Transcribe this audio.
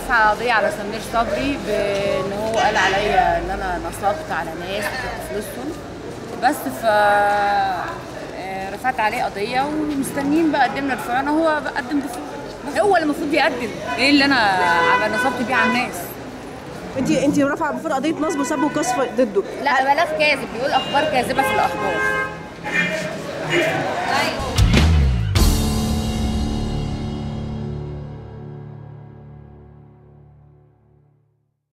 رافعه قضيه على سمير صبري بان هو قال عليا ان انا نصبت على ناس وكنت فلوسهم بس ف آه، رفعت عليه قضيه ومستنيين بقى قدمنا الفرعنه هو بقى قدم دفوع هو اللي المفروض يقدم ايه اللي انا عم- نصبت بيه على الناس انت انت رافعه المفروض قضيه نصب وسب وقذف ضده لا بلاغ كاذب بيقول اخبار كاذبه في الاخبار